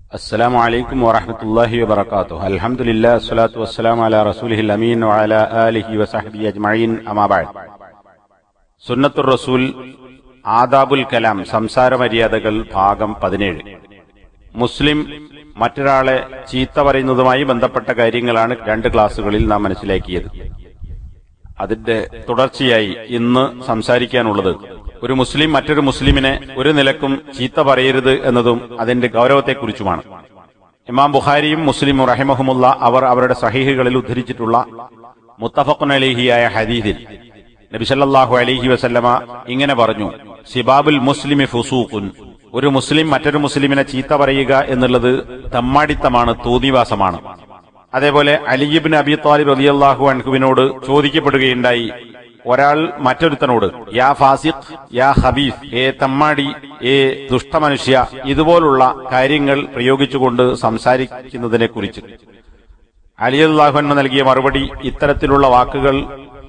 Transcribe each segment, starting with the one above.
السلام عليكم ورحمة الله وبركاته الحمد لله الصلاة والسلام على رسوله الأمين وعلى آله وصحبه أجمعين أما بعد സുന്നത്തുർ റസൂൽ ആദാബുൽ കലാം സംസാര മര്യാദകൾ ഭാഗം പതിനേഴ് മുസ്ലിം മറ്റൊരാളെ ചീത്ത പറയുന്നതുമായി ബന്ധപ്പെട്ട കാര്യങ്ങളാണ് രണ്ട് ക്ലാസുകളിൽ നാം മനസ്സിലാക്കിയത് അതിന്റെ തുടർച്ചയായി ഇന്ന് സംസാരിക്കാനുള്ളത് ഒരു മുസ്ലിം മറ്റൊരു മുസ്ലിമിനെ ഒരു നിലക്കും ചീത്ത പറയരുത് എന്നതും അതിന്റെ ഗൗരവത്തെക്കുറിച്ചുമാണ് ഇമാം ബുഖാരിയും മുസ്ലിം റഹിമഹുമുള്ള അവർ അവരുടെ സഹീഹുകളിൽ ഉദ്ധരിച്ചിട്ടുള്ള മുത്തഫഖുൻ അലിഹിയായ ഹദീദിൽ നബിസല്ലാഹു അലിഹി വസല്ലമ ഇങ്ങനെ പറഞ്ഞു സിബാബുൽ മുസ്ലിമി ഫുസൂഖുൻ ഒരു മുസ്ലിം മറ്റൊരു മുസ്ലിമിനെ ചീത്ത പറയുക എന്നുള്ളത് തമ്മാടിത്തമാണ് തോന്നിവാസമാണ് അതേപോലെ അലിയിബിൻ അബി താലിബ് റളിയല്ലാഹു അൻഹുവിനോട് ചോദിക്കപ്പെടുകയുണ്ടായി ഒരാൾ മറ്റൊരുത്തനോട് യാ ഫാസിഖ് യാ ഹബീഫ് ഏ തമ്മാടി ഏ ദുഷ്ടമനുഷ്യ ഇതുപോലുള്ള കാര്യങ്ങൾ പ്രയോഗിച്ചുകൊണ്ട് സംസാരിക്കുന്നതിനെ കുറിച്ച് അലിയല്ലാഹുൻമ നൽകിയ മറുപടി ഇത്തരത്തിലുള്ള വാക്കുകൾ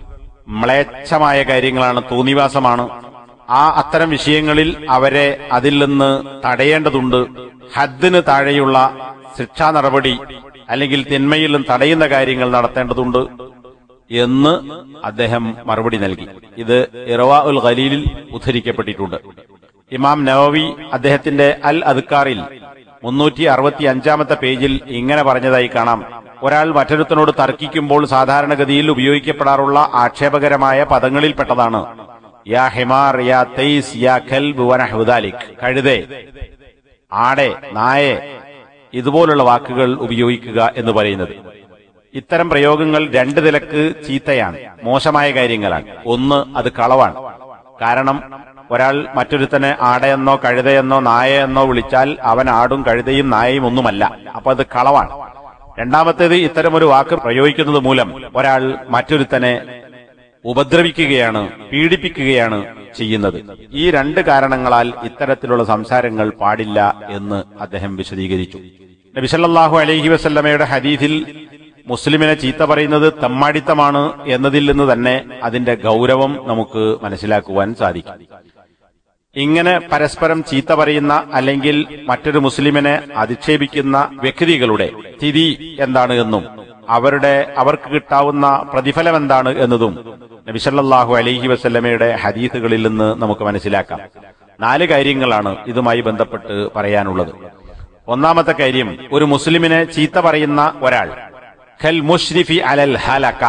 മ്ലേച്ഛമായ കാര്യങ്ങളാണ് തോന്നിവാസമാണ് ആ അത്തരം വിഷയങ്ങളിൽ അവരെ അതിൽ നിന്ന് തടയേണ്ടതുണ്ട് ഹദ്ദിന് താഴെയുള്ള ശിക്ഷാ നടപടി അല്ലെങ്കിൽ തിന്മയിൽ നിന്ന് തടയുന്ന കാര്യങ്ങൾ നടത്തേണ്ടതുണ്ട് എന്ന് അദ്ദേഹം മറുപടി നൽകി ഇത് ഇറവാ ഉൽ ഖലീലിൽ ഉദ്ധരിക്കപ്പെട്ടിട്ടുണ്ട് ഇമാം നവവി അദ്ദേഹത്തിന്റെ അൽ അദ്ക്കാറിൽ മുന്നൂറ്റി അറുപത്തി അഞ്ചാമത്തെ പേജിൽ ഇങ്ങനെ പറഞ്ഞതായി കാണാം ഒരാൾ മറ്റൊരുത്തനോട് തർക്കിക്കുമ്പോൾ സാധാരണഗതിയിൽ ഉപയോഗിക്കപ്പെടാറുള്ള ആക്ഷേപകരമായ പദങ്ങളിൽപ്പെട്ടതാണ് യാ ഹിമാർ യാ തൈസ് യാ ഖൽബ് വനഹുദാലിക് കഴുതേ ആടെ നായെ ഇതുപോലുള്ള വാക്കുകൾ ഉപയോഗിക്കുക എന്ന് പറയുന്നത് ഇത്തരം പ്രയോഗങ്ങൾ രണ്ട് നിലക്ക് ചീത്തയാണ് മോശമായ കാര്യങ്ങളാണ് ഒന്ന് അത് കളവാണ് കാരണം ഒരാൾ മറ്റൊരുത്തനെ ആടയെന്നോ കഴുതയെന്നോ നായയെന്നോ വിളിച്ചാൽ അവൻ ആടും കഴുതയും നായയും ഒന്നുമല്ല അപ്പൊ അത് കളവാണ് രണ്ടാമത്തേത് ഇത്തരം ഒരു വാക്ക് പ്രയോഗിക്കുന്നത് മൂലം ഒരാൾ മറ്റൊരുത്തനെ ഉപദ്രവിക്കുകയാണ് പീഡിപ്പിക്കുകയാണ് ചെയ്യുന്നത് ഈ രണ്ട് കാരണങ്ങളാൽ ഇത്തരത്തിലുള്ള സംസാരങ്ങൾ പാടില്ല എന്ന് അദ്ദേഹം വിശദീകരിച്ചു നബിസല്ലാഹു അലൈഹി വസല്ലമയുടെ ഹദീഥിൽ മുസ്ലിമിനെ ചീത്ത പറയുന്നത് തമ്മാടിത്തമാണ് എന്നതിൽ നിന്ന് തന്നെ അതിന്റെ ഗൗരവം നമുക്ക് മനസ്സിലാക്കുവാൻ സാധിക്കും ഇങ്ങനെ പരസ്പരം ചീത്ത പറയുന്ന അല്ലെങ്കിൽ മറ്റൊരു മുസ്ലിമിനെ അധിക്ഷേപിക്കുന്ന വ്യക്തികളുടെ സ്ഥിതി എന്താണ് എന്നും അവരുടെ അവർക്ക് കിട്ടാവുന്ന പ്രതിഫലം എന്താണ് എന്നതും നബിസല്ലാഹു അലൈഹി വസല്ലമയുടെ ഹദീസുകളിൽ നിന്ന് നമുക്ക് മനസ്സിലാക്കാം നാല് കാര്യങ്ങളാണ് ഇതുമായി ബന്ധപ്പെട്ട് പറയാനുള്ളത് ഒന്നാമത്തെ കാര്യം ഒരു മുസ്ലിമിനെ ചീത്ത പറയുന്ന ഒരാൾ ഖൽ മുഷ്രിഫി അലൽ ഹലക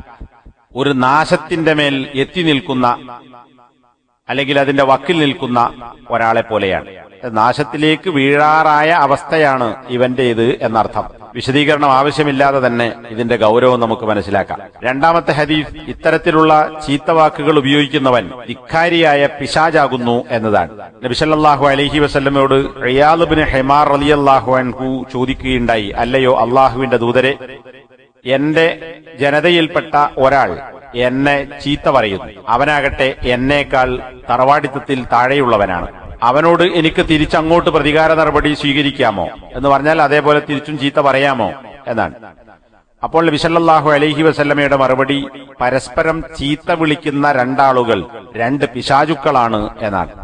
ഒരു നാശത്തിന്റെ മേൽ എത്തി നിൽക്കുന്ന അല്ലെങ്കിൽ അതിന്റെ വക്കിൽ നിൽക്കുന്ന ഒരാളെ പോലെയാണ് നാശത്തിലേക്ക് വീഴാറായ അവസ്ഥയാണ് ഇവന്റെ ഇത് എന്നർത്ഥം വിശദീകരണം ആവശ്യമില്ലാതെ തന്നെ ഇതിന്റെ ഗൗരവം നമുക്ക് മനസ്സിലാക്കാം രണ്ടാമത്തെ ഹദീഫ് ഇത്തരത്തിലുള്ള ചീത്തവാക്കുകൾ ഉപയോഗിക്കുന്നവൻ ധിക്കാരിയായ പിശാജാകുന്നു എന്നതാണ് നബിസല്ലാഹു അലഹി വസ്ല്ലമയോട് റിയാലുബിന് ഹെമാർ അലി അള്ളാഹു അൻഹു ചോദിക്കുകയുണ്ടായി അല്ലയോ അള്ളാഹുവിന്റെ ദൂതരെ എന്റെ ജനതയിൽപ്പെട്ട ഒരാൾ എന്നെ ചീത്ത പറയുന്നു അവനാകട്ടെ എന്നേക്കാൾ തറവാടിത്തത്തിൽ താഴെയുള്ളവനാണ് അവനോട് എനിക്ക് തിരിച്ചങ്ങോട്ട് പ്രതികാര നടപടി സ്വീകരിക്കാമോ എന്ന് പറഞ്ഞാൽ അതേപോലെ തിരിച്ചും ചീത്ത പറയാമോ എന്നാണ് അപ്പോൾ വിസല്ലാഹു അലൈഹി വസല്ലമയുടെ മറുപടി പരസ്പരം ചീത്ത വിളിക്കുന്ന രണ്ടാളുകൾ രണ്ട് പിശാചുക്കളാണ് എന്നാണ്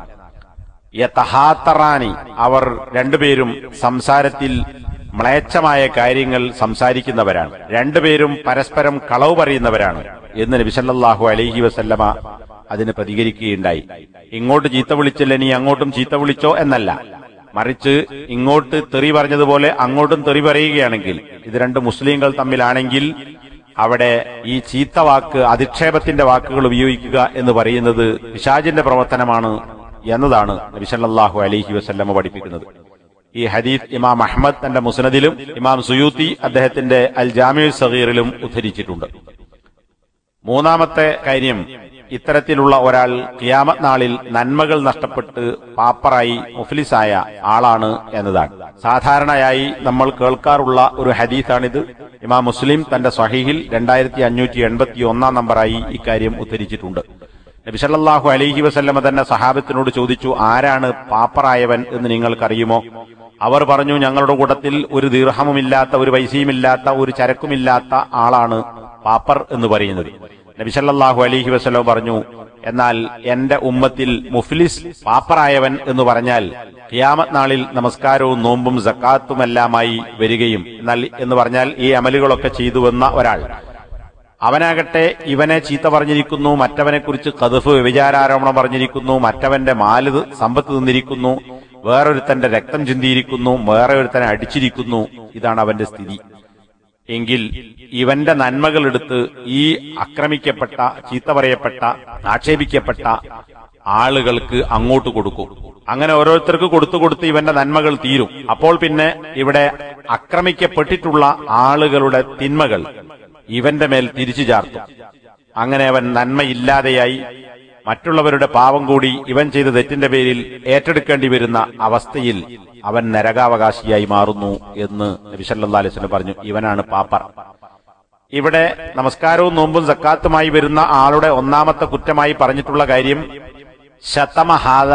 യതഹാത്തറാനി അവർ രണ്ടുപേരും സംസാരത്തിൽ മ്ലേച്ഛമായ കാര്യങ്ങൾ സംസാരിക്കുന്നവരാണ് രണ്ടുപേരും പരസ്പരം കളവ് പറയുന്നവരാണ് എന്ന് നബിസല്ലാഹു അലൈഹി വസല്ലമ അതിന് പ്രതികരിക്കുകയുണ്ടായി ഇങ്ങോട്ട് ചീത്ത വിളിച്ചില്ല നീ അങ്ങോട്ടും ചീത്ത വിളിച്ചോ എന്നല്ല മറിച്ച് ഇങ്ങോട്ട് തെറി പറഞ്ഞതുപോലെ അങ്ങോട്ടും തെറി പറയുകയാണെങ്കിൽ ഇത് രണ്ട് മുസ്ലിങ്ങൾ തമ്മിലാണെങ്കിൽ അവിടെ ഈ ചീത്ത വാക്ക് അധിക്ഷേപത്തിന്റെ വാക്കുകൾ ഉപയോഗിക്കുക എന്ന് പറയുന്നത് പിശാജിന്റെ പ്രവർത്തനമാണ് എന്നതാണ് നബിസല്ലാഹു അലൈഹി വസല്ലമ പഠിപ്പിക്കുന്നത് ഈ ഹദീഫ് ഇമാം അഹമ്മദ് തന്റെ മുസ്നദിലും ഇമാം സുയൂത്തി അദ്ദേഹത്തിന്റെ അൽ ജാമിഉ സഗീറിലും ഉദ്ധരിച്ചിട്ടുണ്ട് മൂന്നാമത്തെ കാര്യം ഇത്തരത്തിലുള്ള ഒരാൾ കിയാമത് നാളിൽ നന്മകൾ നഷ്ടപ്പെട്ട് പാപ്പറായി മുഫ്ലിസായ ആളാണ് എന്നതാണ് സാധാരണയായി നമ്മൾ കേൾക്കാറുള്ള ഒരു ഹദീസാണിത് ഇമാം മുസ്ലിം തന്റെ സ്വഹീഹിൽ രണ്ടായിരത്തി അഞ്ഞൂറ്റി എൺപത്തി ഒന്നാം നമ്പറായി ഇക്കാര്യം ഉദ്ധരിച്ചിട്ടുണ്ട് നബിസല്ലാഹു അലൈഹി വസല്ലമ തന്നെ സഹാബത്തിനോട് ചോദിച്ചു ആരാണ് പാപ്പറായവൻ എന്ന് നിങ്ങൾക്കറിയുമോ അവർ പറഞ്ഞു ഞങ്ങളുടെ കൂട്ടത്തിൽ ഒരു ദീർഹമുമില്ലാത്ത ഒരു പൈസയുമില്ലാത്ത ഒരു ചരക്കുമില്ലാത്ത ആളാണ് പാപ്പർ എന്ന് പറയുന്നത് നബിസല്ലാഹു അലൈഹി വസ്ലം പറഞ്ഞു എന്നാൽ എന്റെ ഉമ്മത്തിൽ മുഫ്ലിസ് പാപ്പറായവൻ എന്ന് പറഞ്ഞാൽ ഖിയാമത്ത് നാളിൽ നമസ്കാരവും നോമ്പും സക്കാത്തുമെല്ലാമായി വരികയും എന്നാൽ എന്ന് പറഞ്ഞാൽ ഈ അമലുകളൊക്കെ ചെയ്തു വന്ന ഒരാൾ അവനാകട്ടെ ഇവനെ ചീത്ത പറഞ്ഞിരിക്കുന്നു മറ്റവനെക്കുറിച്ച് കതുഫ് വിചാരാരോപണം പറഞ്ഞിരിക്കുന്നു മറ്റവന്റെ മാല് സമ്പത്ത് തിന്നിരിക്കുന്നു വേറൊരുത്തന്റെ രക്തം ചിന്തിയിരിക്കുന്നു വേറെ ഒരുത്തനെ അടിച്ചിരിക്കുന്നു ഇതാണ് അവന്റെ സ്ഥിതി എങ്കിൽ ഇവന്റെ നന്മകൾ എടുത്ത് ഈ ആക്രമിക്കപ്പെട്ട ചീത്ത പറയപ്പെട്ട ആക്ഷേപിക്കപ്പെട്ട ആളുകൾക്ക് അങ്ങോട്ട് കൊടുക്കും അങ്ങനെ ഓരോരുത്തർക്ക് കൊടുത്തു കൊടുത്ത് ഇവന്റെ നന്മകൾ തീരും അപ്പോൾ പിന്നെ ഇവിടെ ആക്രമിക്കപ്പെട്ടിട്ടുള്ള ആളുകളുടെ തിന്മകൾ ഇവന്റെ മേൽ തിരിച്ചു ചാർത്തും അങ്ങനെ അവൻ നന്മയില്ലാതെയായി മറ്റുള്ളവരുടെ പാവം കൂടി ഇവൻ ചെയ്ത തെറ്റിന്റെ പേരിൽ ഏറ്റെടുക്കേണ്ടി വരുന്ന അവസ്ഥയിൽ അവൻ നരകാവകാശിയായി മാറുന്നു എന്ന് നബിസല്ലാ അലൈഹി പറഞ്ഞു ഇവനാണ് പാപ്പർ ഇവിടെ നമസ്കാരവും നോമ്പും സക്കാത്തുമായി വരുന്ന ആളുടെ ഒന്നാമത്തെ കുറ്റമായി പറഞ്ഞിട്ടുള്ള കാര്യം ശതമഹാദ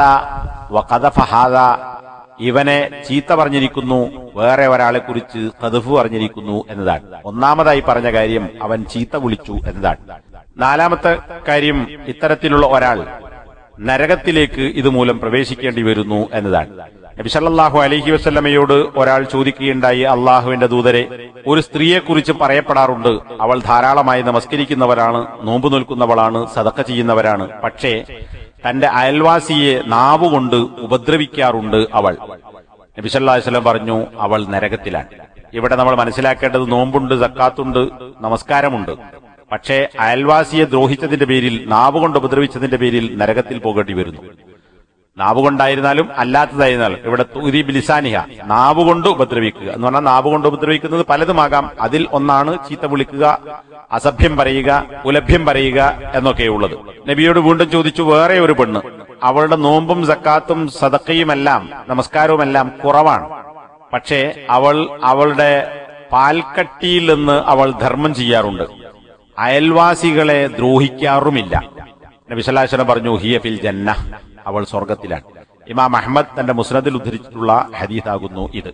വകദഫഹാദ ഇവനെ ചീത്ത പറഞ്ഞിരിക്കുന്നു വേറെ ഒരാളെ കുറിച്ച് കതുഫ് പറഞ്ഞിരിക്കുന്നു എന്നതാണ് ഒന്നാമതായി പറഞ്ഞ കാര്യം അവൻ ചീത്ത വിളിച്ചു എന്നതാണ് നാലാമത്തെ കാര്യം ഇത്തരത്തിലുള്ള ഒരാൾ നരകത്തിലേക്ക് ഇതുമൂലം പ്രവേശിക്കേണ്ടി വരുന്നു എന്നതാണ് നബി സല്ലല്ലാഹു അലൈഹി വസല്ലമയോട് ഒരാൾ ചോദിക്കുകയുണ്ടായി അള്ളാഹുവിന്റെ ദൂതരെ ഒരു സ്ത്രീയെക്കുറിച്ച് പറയപ്പെടാറുണ്ട് അവൾ ധാരാളമായി നമസ്കരിക്കുന്നവരാണ് നോമ്പു നിൽക്കുന്നവളാണ് സതക്ക ചെയ്യുന്നവരാണ് പക്ഷേ തന്റെ അയൽവാസിയെ നാവുകൊണ്ട് ഉപദ്രവിക്കാറുണ്ട് അവൾ നബി സല്ലല്ലാഹു അലൈഹി വസല്ലം പറഞ്ഞു അവൾ നരകത്തിലാണ് ഇവിടെ നമ്മൾ മനസ്സിലാക്കേണ്ടത് നോമ്പുണ്ട് സക്കാത്തുണ്ട് നമസ്കാരമുണ്ട് പക്ഷേ അയൽവാസിയെ ദ്രോഹിച്ചതിന്റെ പേരിൽ നാവുകൊണ്ട് ഉപദ്രവിച്ചതിന്റെ പേരിൽ നരകത്തിൽ പോകേണ്ടി വരുന്നു നാവുകൊണ്ടായിരുന്നാലും അല്ലാത്തതായിരുന്നാലും ഇവിടെ തുരി ബിലിസാനിഹ നാവുകൊണ്ട് ഉപദ്രവിക്കുക എന്ന് പറഞ്ഞാൽ നാവുകൊണ്ട് ഉപദ്രവിക്കുന്നത് പലതുമാകാം അതിൽ ഒന്നാണ് ചീത്ത വിളിക്കുക അസഭ്യം പറയുക ഉലഭ്യം പറയുക എന്നൊക്കെയുള്ളത് നബിയോട് വീണ്ടും ചോദിച്ചു വേറെ ഒരു പെണ്ണ് അവളുടെ നോമ്പും സക്കാത്തും സതക്കയുമെല്ലാം നമസ്കാരവുമെല്ലാം കുറവാണ് പക്ഷേ അവൾ അവളുടെ പാൽക്കട്ടിയിൽ നിന്ന് അവൾ ധർമ്മം ചെയ്യാറുണ്ട് അയൽവാസികളെ ദ്രോഹിക്കാറുമില്ല നബിസലാശ്വരം പറഞ്ഞു ഹിയ ഫിൽ ജന്ന അവൾ സ്വർഗത്തിലാണ് ഇമാം അഹമ്മദ് തന്റെ മുസ്നദിൽ ഉദ്ധരിച്ചിട്ടുള്ള ഹദീസാകുന്നു ഇത്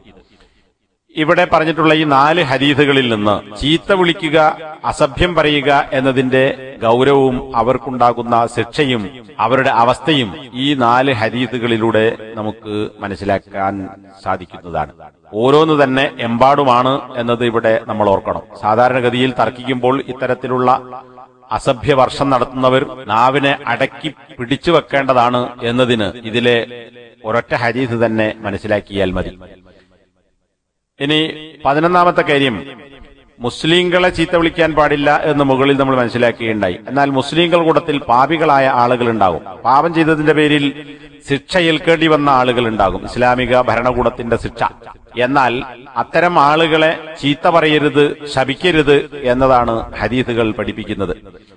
ഇവിടെ പറഞ്ഞിട്ടുള്ള ഈ നാല് ഹദീസുകളിൽ നിന്ന് ചീത്ത വിളിക്കുക അസഭ്യം പറയുക എന്നതിന്റെ ഗൗരവവും അവർക്കുണ്ടാകുന്ന ശിക്ഷയും അവരുടെ അവസ്ഥയും ഈ നാല് ഹദീസുകളിലൂടെ നമുക്ക് മനസ്സിലാക്കാൻ സാധിക്കുന്നതാണ് ഓരോന്ന് തന്നെ എമ്പാടുമാണ് എന്നത് ഇവിടെ നമ്മൾ ഓർക്കണം സാധാരണഗതിയിൽ തർക്കിക്കുമ്പോൾ ഇത്തരത്തിലുള്ള അസഭ്യ വർഷം നടത്തുന്നവർ നാവിനെ അടക്കി പിടിച്ചു വെക്കേണ്ടതാണ് എന്നതിന് ഇതിലെ ഒരൊറ്റ ഹദീസ് തന്നെ മനസ്സിലാക്കിയാൽ മതി ഇനി പതിനൊന്നാമത്തെ കാര്യം മുസ്ലിങ്ങളെ ചീത്ത വിളിക്കാൻ പാടില്ല എന്ന് മുകളിൽ നമ്മൾ മനസ്സിലാക്കുകയുണ്ടായി എന്നാൽ മുസ്ലിങ്ങൾ കൂട്ടത്തിൽ പാപികളായ ആളുകൾ ഉണ്ടാകും പാപം ചെയ്തതിന്റെ പേരിൽ ശിക്ഷ ഏൽക്കേണ്ടി വന്ന ആളുകൾ ഉണ്ടാകും ഇസ്ലാമിക ഭരണകൂടത്തിന്റെ ശിക്ഷ എന്നാൽ അത്തരം ആളുകളെ ചീത്ത പറയരുത് ശപിക്കരുത് എന്നതാണ് ഹദീസുകൾ പഠിപ്പിക്കുന്നത്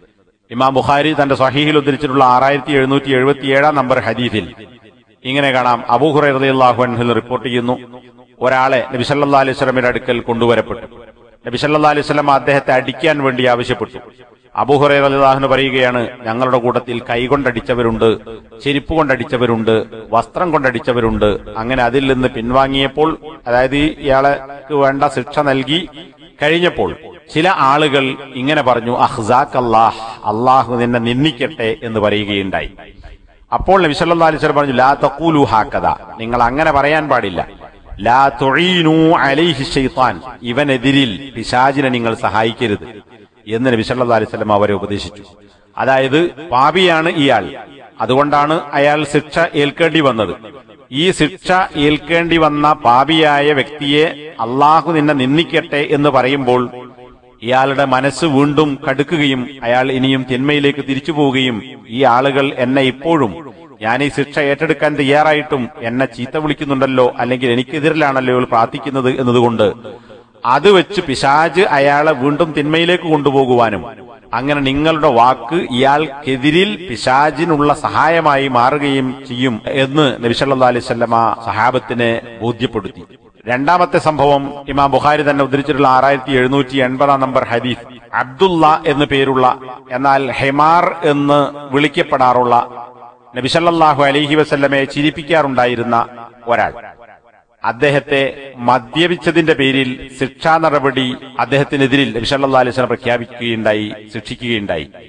ഇമാം ബുഖാരി തന്റെ സ്വഹീഹിൽ ഉദ്ധരിച്ചിട്ടുള്ള ആറായിരത്തി എഴുന്നൂറ്റി എഴുപത്തിയേഴാം നമ്പർ ഹദീസിൽ ഇങ്ങനെ കാണാം അബൂഹുറൈറിയാഹു അൻഹുൽ റിപ്പോർട്ട് ചെയ്യുന്നു ഒരാളെ നബി സല്ലാ അലൈഹി സ്വലമിന്റെ അടുക്കൽ കൊണ്ടുവരപ്പെട്ടു നബി സല്ലാ അലൈഹി സ്വലം അദ്ദേഹത്തെ അടിക്കാൻ വേണ്ടി ആവശ്യപ്പെട്ടു അബൂഹുറൈ അലിദാഹുന് പറയുകയാണ് ഞങ്ങളുടെ കൂട്ടത്തിൽ കൈകൊണ്ടടിച്ചവരുണ്ട് ചെരുപ്പ് കൊണ്ടടിച്ചവരുണ്ട് വസ്ത്രം കൊണ്ടടിച്ചവരുണ്ട് അങ്ങനെ അതിൽ നിന്ന് പിൻവാങ്ങിയപ്പോൾ അതായത് ഇയാൾക്ക് വേണ്ട ശിക്ഷ നൽകി കഴിഞ്ഞപ്പോൾ ചില ആളുകൾ ഇങ്ങനെ പറഞ്ഞു അഹ്സാഖ് അള്ളാഹ് അള്ളാഹു നിന്നെ നിന്ദിക്കട്ടെ എന്ന് പറയുകയുണ്ടായി അപ്പോൾ നബി സല്ലല്ലാഹു അലൈഹി വസല്ലം പറഞ്ഞു ലാ തഖൂലു ഹാക്കദ നിങ്ങൾ അങ്ങനെ പറയാൻ പാടില്ല ലാ തുഈനു അലൈഹി ശൈത്താൻ ഇവനെതിരിൽ പിശാചിനെ നിങ്ങൾ സഹായിക്കരുത് എന്ന് നബി സല്ലല്ലാഹു അലൈഹി വസല്ലം അവരെ ഉപദേശിച്ചു അതായത് പാപിയാണ് ഇയാൾ അതുകൊണ്ടാണ് അയാൾ ശിക്ഷ ഏൽക്കേണ്ടി വന്നത് ഈ ശിക്ഷ ഏൽക്കേണ്ടി വന്ന പാപിയായ വ്യക്തിയെ അള്ളാഹു നിന്നെ നിന്ദിക്കട്ടെ എന്ന് പറയുമ്പോൾ ഇയാളുടെ മനസ്സ് വീണ്ടും കടുക്കുകയും അയാൾ ഇനിയും തിന്മയിലേക്ക് തിരിച്ചു പോവുകയും ഈ ആളുകൾ എന്നെ ഇപ്പോഴും ഞാൻ ഈ ശിക്ഷ ഏറ്റെടുക്കാൻ തയ്യാറായിട്ടും എന്നെ ചീത്ത വിളിക്കുന്നുണ്ടല്ലോ അല്ലെങ്കിൽ എനിക്കെതിരിലാണല്ലോ ഇവൾ പ്രാർത്ഥിക്കുന്നത് എന്നതുകൊണ്ട് അത് വെച്ച് പിശാജ് അയാളെ വീണ്ടും തിന്മയിലേക്ക് കൊണ്ടുപോകുവാനും അങ്ങനെ നിങ്ങളുടെ വാക്ക് ഇയാൾക്കെതിരിൽ പിശാജിനുള്ള സഹായമായി മാറുകയും ചെയ്യും എന്ന് നബിസല്ലാ അലൈവല്ലമ സഹാബത്തിനെ ബോധ്യപ്പെടുത്തി രണ്ടാമത്തെ സംഭവം ഇമാം ബുഖാരി തന്നെ ഉദ്ധരിച്ചിട്ടുള്ള ആറായിരത്തി എഴുന്നൂറ്റി എൺപതാം നമ്പർ ഹദീഫ് അബ്ദുള്ള എന്ന് പേരുള്ള എന്നാൽ ഹെമാർ എന്ന് വിളിക്കപ്പെടാറുള്ള നബിസല്ലാഹു അലൈഹി വസല്ലമയെ ചിരിപ്പിക്കാറുണ്ടായിരുന്ന ഒരാൾ അദ്ദേഹത്തെ മദ്യപിച്ചതിന്റെ പേരിൽ ശിക്ഷാ നടപടി അദ്ദേഹത്തിനെതിരിൽ നബിസല്ലാ അലൈഹി സ്വലം പ്രഖ്യാപിക്കുകയുണ്ടായി ശിക്ഷിക്കുകയുണ്ടായി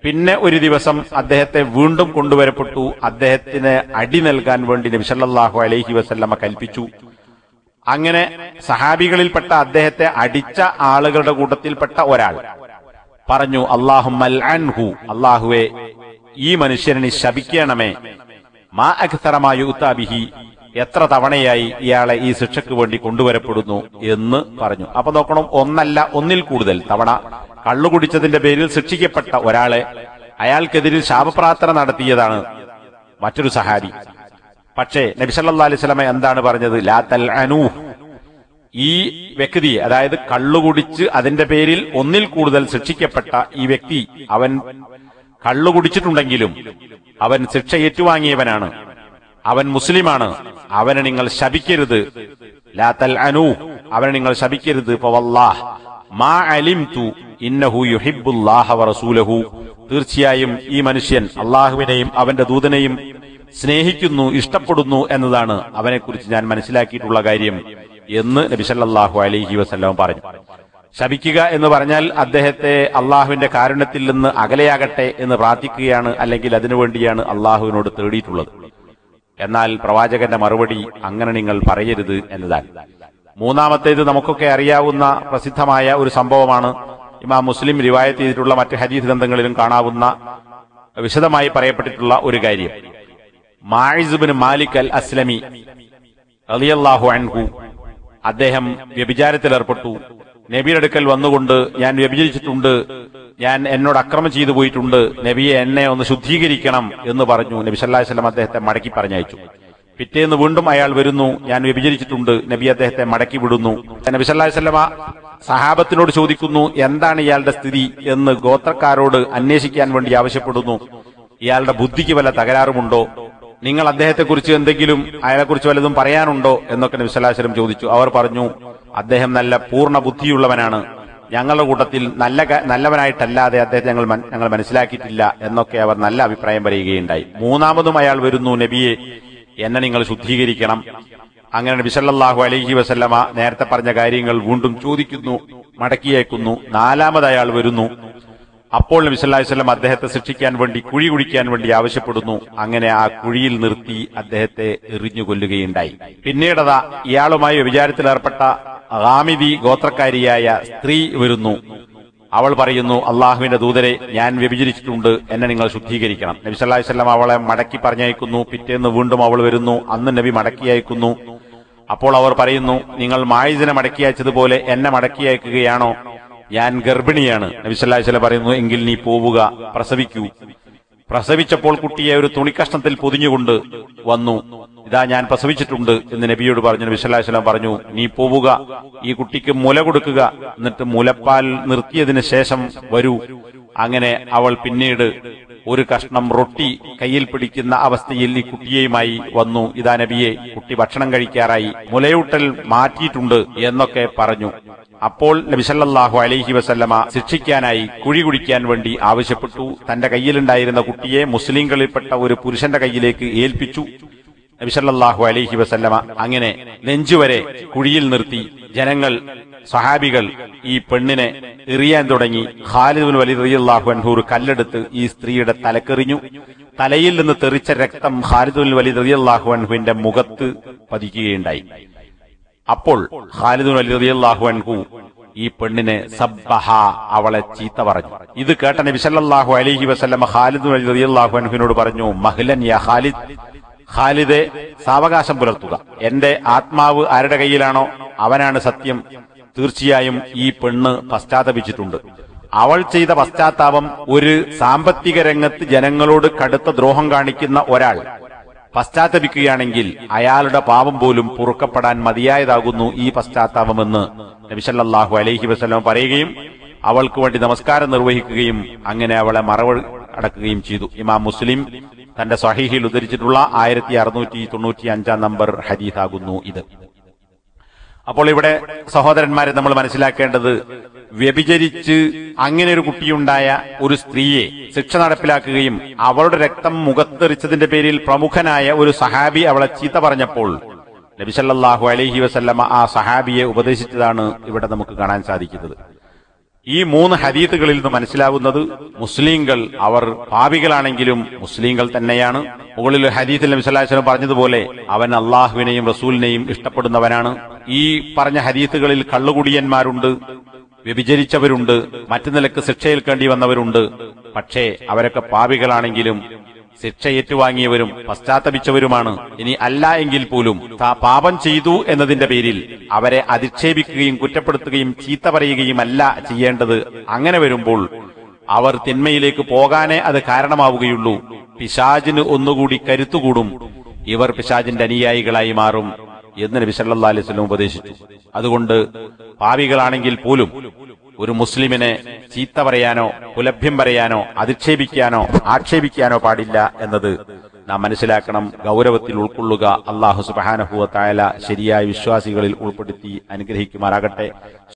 പിന്നെ ഒരു ദിവസം അദ്ദേഹത്തെ വീണ്ടും കൊണ്ടുവരപ്പെട്ടു അദ്ദേഹത്തിന് അടി നൽകാൻ വേണ്ടി നബിസല്ലാഹു അലൈഹി വസല്ലമ കൽപ്പിച്ചു അങ്ങനെ സഹാബികളിൽപ്പെട്ട അദ്ദേഹത്തെ അടിച്ച ആളുകളുടെ കൂട്ടത്തിൽപ്പെട്ട ഒരാൾ പറഞ്ഞു അള്ളാഹുമൽ അൻഹു അള്ളാഹുവെ ഈ മനുഷ്യനെ ശപിക്കണമേ മാ അക്തറമായ ഉത്താബിഹി എത്ര തവണയായി ഇയാളെ ഈ ശിക്ഷയ്ക്ക് വേണ്ടി കൊണ്ടുവരപ്പെടുന്നു എന്ന് പറഞ്ഞു അപ്പൊ നോക്കണം ഒന്നല്ല ഒന്നിൽ കൂടുതൽ തവണ കള്ളുകുടിച്ചതിന്റെ പേരിൽ ശിക്ഷിക്കപ്പെട്ട ഒരാളെ അയാൾക്കെതിരിൽ ശാപപ്രാർത്ഥന നടത്തിയതാണ് മറ്റൊരു സഹാബി പക്ഷേ നബിസല്ലാ അലൈഹി സ്വലമ എന്താണ് പറഞ്ഞത് ലാ തൽ അനൂ ഈ വ്യക്തി അതായത് കള്ളുകുടിച്ച് അതിന്റെ പേരിൽ ഒന്നിൽ കൂടുതൽ ശിക്ഷിക്കപ്പെട്ട ഈ വ്യക്തി അവൻ കള്ളുകുടിച്ചിട്ടുണ്ടെങ്കിലും അവൻ ശിക്ഷ ഏറ്റുവാങ്ങിയവനാണ് അവൻ മുസ്ലിമാണ് അവനെ നിങ്ങൾ ശപിക്കരുത് ലാ തൽ അനൂ അവനെ നിങ്ങൾ ശപിക്കരുത് ഫവല്ലാഹ് മാ അലിംതു ഇന്നഹു യുഹിബ്ബുല്ലാഹ വറസൂലഹു തീർച്ചയായും ഈ മനുഷ്യൻ അള്ളാഹുവിനെയും അവന്റെ ദൂതനെയും സ്നേഹിക്കുന്നു ഇഷ്ടപ്പെടുന്നു എന്നതാണ് അവനെക്കുറിച്ച് ഞാൻ മനസ്സിലാക്കിയിട്ടുള്ള കാര്യം എന്ന് നബിസല്ലാഹു അലൈഹി വസല്ലം പറഞ്ഞു ശപിക്കുക എന്ന് പറഞ്ഞാൽ അദ്ദേഹത്തെ അള്ളാഹുവിന്റെ കാരുണ്യത്തിൽ നിന്ന് അകലെയാകട്ടെ എന്ന് പ്രാർത്ഥിക്കുകയാണ് അല്ലെങ്കിൽ അതിനുവേണ്ടിയാണ് അള്ളാഹുവിനോട് തേടിയിട്ടുള്ളത് എന്നാൽ പ്രവാചകന്റെ മറുപടി അങ്ങനെ നിങ്ങൾ പറയരുത് എന്നതാണ് മൂന്നാമത്തേത് നമുക്കൊക്കെ അറിയാവുന്ന പ്രസിദ്ധമായ ഒരു സംഭവമാണ് ഇമാം മുസ്ലിം റിവായത്ത് ചെയ്തിട്ടുള്ള മറ്റ് ഹദീസ് ഗ്രന്ഥങ്ങളിലും കാണാവുന്ന വിശദമായി പറയപ്പെട്ടിട്ടുള്ള ഒരു കാര്യം മായിസുബിന് മാലിക് അൽ അസ്ലമി റളിയല്ലാഹു അൻഹു അദ്ദേഹം വ്യഭിചാരത്തിലേർപ്പെട്ടു നബിയുടെ അടുക്കൽ വന്നുകൊണ്ട് ഞാൻ വ്യഭിചരിച്ചിട്ടുണ്ട് ഞാൻ എന്നോട് അക്രമം ചെയ്തു പോയിട്ടുണ്ട് നബിയെ എന്നെ ഒന്ന് ശുദ്ധീകരിക്കണം എന്ന് പറഞ്ഞു നബി സല്ലല്ലാഹു അലൈഹി വസല്ലം അദ്ദേഹത്തെ മടക്കി പറഞ്ഞയച്ചു പിറ്റേന്ന് വീണ്ടും അയാൾ വരുന്നു ഞാൻ വ്യഭിചരിച്ചിട്ടുണ്ട് നബി അദ്ദേഹത്തെ മടക്കി വിടുന്നു നബി സല്ലല്ലാഹു അലൈഹി വസല്ലമ സഹാബത്തിനോട് ചോദിക്കുന്നു എന്താണ് ഇയാളുടെ സ്ഥിതി എന്ന് ഗോത്രക്കാരോട് അന്വേഷിക്കാൻ വേണ്ടി ആവശ്യപ്പെടുന്നു ഇയാളുടെ ബുദ്ധിക്ക് വല്ല തകരാറുമുണ്ടോ നിങ്ങൾ അദ്ദേഹത്തെക്കുറിച്ച് എന്തെങ്കിലും അയാളെക്കുറിച്ച് വല്ലതും പറയാനുണ്ടോ എന്നൊക്കെ നബി സല്ലല്ലാഹു അലൈഹി വസല്ലം ചോദിച്ചു അവർ പറഞ്ഞു അദ്ദേഹം നല്ല പൂർണ്ണ ബുദ്ധിയുള്ളവനാണ് ഞങ്ങളുടെ കൂട്ടത്തിൽ നല്ല ക- നല്ലവനായിട്ടല്ലാതെ അദ്ദേഹത്തെ ഞങ്ങൾ മൻ- ഞങ്ങൾ മനസ്സിലാക്കിയിട്ടില്ല എന്നൊക്കെ അവർ നല്ല അഭിപ്രായം പറയുകയുണ്ടായി മൂന്നാമതും അയാൾ വരുന്നു നബിയെ എന്നെ നിങ്ങൾ ശുദ്ധീകരിക്കണം അങ്ങനെ നബി സല്ലല്ലാഹു അലൈഹി വസല്ലമ നേരത്തെ പറഞ്ഞ കാര്യങ്ങൾ വീണ്ടും ചോദിക്കുന്നു മടക്കിയേക്കുന്നു നാലാമത് അയാൾ വരുന്നു അപ്പോൾ നബി സല്ലല്ലാഹു അലൈഹി വസല്ലം അദ്ദേഹത്തെ ശിക്ഷിക്കാൻ വേണ്ടി കുഴി കുഴിക്കാൻ വേണ്ടി ആവശ്യപ്പെടുന്നു അങ്ങനെ ആ കുഴിയിൽ നിർത്തി അദ്ദേഹത്തെ എറിഞ്ഞു കൊല്ലുകയുണ്ടായി പിന്നീടതാ ഇയാളുമായി വിചാരത്തിലേർപ്പെട്ട ഹാമിദി ഗോത്രക്കാരിയായ സ്ത്രീ വരുന്നു അവൾ പറയുന്നു അള്ളാഹുവിന്റെ ദൂതരെ ഞാൻ വ്യഭിചരിച്ചിട്ടുണ്ട് എന്നെ നിങ്ങൾ ശുദ്ധീകരിക്കണം നബി സല്ലല്ലാഹു അലൈഹി വസല്ലം അവളെ മടക്കി പറഞ്ഞയക്കുന്നു പിറ്റേന്ന് വീണ്ടും അവൾ വരുന്നു അന്ന് നബി മടക്കി അയക്കുന്നു അപ്പോൾ അവർ പറയുന്നു നിങ്ങൾ മായിസിനെ മടക്കി അയച്ചതുപോലെ എന്നെ മടക്കി അയക്കുകയാണോ ഞാൻ ഗർഭിണിയാണ് നബി സല്ലല്ലാഹു അലൈഹി വസല്ലം പറയുന്നു എങ്കിൽ നീ പോവുക പ്രസവിക്കൂ പ്രസവിച്ചപ്പോൾ കുട്ടിയെ ഒരു തുണിക്കഷ്ണത്തിൽ പൊതിഞ്ഞുകൊണ്ട് വന്നു ഇതാ ഞാൻ പ്രസവിച്ചിട്ടുണ്ട് എന്ന് നബിയോട് പറഞ്ഞു നബി സല്ലല്ലാഹു അലൈഹി വസല്ലം പറഞ്ഞു നീ പോവുക ഈ കുട്ടിക്ക് മുല കൊടുക്കുക എന്നിട്ട് മുലപ്പാൽ നിർത്തിയതിന് ശേഷം വരൂ അങ്ങനെ അവൾ പിന്നീട് ഒരു കഷ്ണം റൊട്ടി കയ്യിൽ പിടിക്കുന്ന അവസ്ഥയിൽ ഈ കുട്ടിയെയുമായി വന്നു ഇതാ നബിയെ കുട്ടി ഭക്ഷണം കഴിക്കാറായി മുലയൂട്ടൽ മാറ്റിയിട്ടുണ്ട് എന്നൊക്കെ പറഞ്ഞു അപ്പോൾ നബിസല്ലാഹു അലൈഹി വസല്ലമ ശിക്ഷിക്കാനായി കുഴി കുടിക്കാൻ വേണ്ടി ആവശ്യപ്പെട്ടു തന്റെ കയ്യിലുണ്ടായിരുന്ന കുട്ടിയെ മുസ്ലിങ്ങളിൽപ്പെട്ട ഒരു പുരുഷന്റെ കയ്യിലേക്ക് ഏൽപ്പിച്ചു നബിസല്ലാഹു അലൈഹി വസല്ലമ അങ്ങനെ നെഞ്ചുവരെ കുഴിയിൽ നിർത്തി ജനങ്ങൾ സഹാബികൾ ഈ പെണ്ണിനെ എറിയാൻ തുടങ്ങി ഖാലിദുൻ വലി റളിയല്ലാഹു അൻഹു ഒരു കല്ലെടുത്ത് ഈ സ്ത്രീയുടെ തലക്കെറിഞ്ഞു തലയിൽ നിന്ന് തെറിച്ച രക്തം ഖാലിദുൽ വലി റളിയല്ലാഹു അൻഹുവിന്റെ മുഖത്ത് പതിക്കുകയുണ്ടായി അപ്പോൾ ഖാലിദുൻ അലി റളിയല്ലാഹു അൻഹു ഈ പെണ്ണിനെ സബ്ബഹ അവളെ ചീത്ത പറഞ്ഞു ഇത് കേട്ട നബി സല്ലല്ലാഹു അലൈഹി വസല്ലമ ഖാലിദുൻ അലി റളിയല്ലാഹു അൻഹുവിനോട് പറഞ്ഞു മഹ്ലൻ യാ ഖാലിദ് ഖാലിദെ സാവകാശം പുലർത്തുക എന്റെ ആത്മാവ് ആരുടെ കയ്യിലാണോ അവനാണ് സത്യം തീർച്ചയായും ഈ പെണ്ണ് പശ്ചാത്തപിച്ചിട്ടുണ്ട് അവൾ ചെയ്ത പശ്ചാത്താപം ഒരു സാമ്പത്തിക രംഗത്ത് ജനങ്ങളോട് കടുത്ത ദ്രോഹം കാണിക്കുന്ന ഒരാൾ പശ്ചാത്തപിക്കുകയാണെങ്കിൽ അയാളുടെ പാപം പോലും പൊറുക്കപ്പെടാൻ മതിയായതാകുന്നു ഈ പശ്ചാത്താപമെന്ന് നബിസല്ലാഹു അലൈഹി വസ്ലം പറയുകയും അവൾക്ക് വേണ്ടി നമസ്കാരം നിർവഹിക്കുകയും അങ്ങനെ അവളെ മറവ് അടക്കുകയും ചെയ്തു ഇമാം മുസ്ലിം തന്റെ സ്വഹീഹിൽ ഉദ്ധരിച്ചിട്ടുള്ള ആയിരത്തി അറുന്നൂറ്റി തൊണ്ണൂറ്റി അഞ്ചാം നമ്പർ ഹദീസാകുന്നു ഇത് അപ്പോൾ ഇവിടെ സഹോദരന്മാരെ നമ്മൾ മനസ്സിലാക്കേണ്ടത് വ്യഭിചരിച്ച് അങ്ങനെ ഒരു കുട്ടിയുണ്ടായ ഒരു സ്ത്രീയെ ശിക്ഷ നടപ്പിലാക്കുകയും അവളുടെ രക്തം മുഖത്തെറിച്ചതിന്റെ പേരിൽ പ്രമുഖനായ ഒരു സഹാബി അവളെ ചീത്ത പറഞ്ഞപ്പോൾ നബിസല്ലാഹു അലൈഹി വസല്ലമ ആ സഹാബിയെ ഉപദേശിച്ചതാണ് ഇവിടെ നമുക്ക് കാണാൻ സാധിക്കുന്നത് ഈ മൂന്ന് ഹദീത്തുകളിൽ നിന്ന് മനസ്സിലാവുന്നത് മുസ്ലിങ്ങൾ അവർ പാപികളാണെങ്കിലും മുസ്ലിങ്ങൾ തന്നെയാണ് മുകളിൽ ഹദീത്തിൽ നബി സല്ലല്ലാഹു അലൈഹി വസല്ലം പറഞ്ഞതുപോലെ അവൻ അള്ളാഹുവിനെയും റസൂലിനെയും ഇഷ്ടപ്പെടുന്നവനാണ് ഈ പറഞ്ഞ ഹദീത്തുകളിൽ കള്ളുകുടിയന്മാരുണ്ട് വ്യഭിചരിച്ചവരുണ്ട് മറ്റു നിലക്ക് ശിക്ഷയേൽക്കേണ്ടി വന്നവരുണ്ട് പക്ഷേ അവരൊക്കെ പാപികളാണെങ്കിലും ശിക്ഷ ഏറ്റുവാങ്ങിയവരും പശ്ചാത്തപിച്ചവരുമാണ് ഇനി അല്ല എങ്കിൽ പോലും താ- പാപം ചെയ്തു എന്നതിന്റെ പേരിൽ അവരെ അധിക്ഷേപിക്കുകയും കുറ്റപ്പെടുത്തുകയും ചീത്ത പറയുകയും അല്ല ചെയ്യേണ്ടത് അങ്ങനെ വരുമ്പോൾ അവർ തിന്മയിലേക്ക് പോകാനേ അത് കാരണമാവുകയുള്ളൂ പിശാജിന് ഒന്നുകൂടി കരുത്തുകൂടും ഇവർ പിശാജിന്റെ അനുയായികളായി മാറും എന്ന് നബി സല്ലല്ലാഹു അലൈഹി വസല്ലം ഉപദേശിച്ചു അതുകൊണ്ട് പാവികളാണെങ്കിൽ പോലും ഒരു മുസ്ലിമിനെ ചീത്ത പറയാനോ കുലഭ്യം പറയാനോ അധിക്ഷേപിക്കാനോ ആക്ഷേപിക്കാനോ പാടില്ല എന്നത് നാം മനസ്സിലാക്കണം ഗൗരവത്തിൽ ഉൾക്കൊള്ളുക അള്ളാഹു സുബാനഹുവ തായാല ശരിയായ വിശ്വാസികളിൽ ഉൾപ്പെടുത്തി അനുഗ്രഹിക്കുമാറാകട്ടെ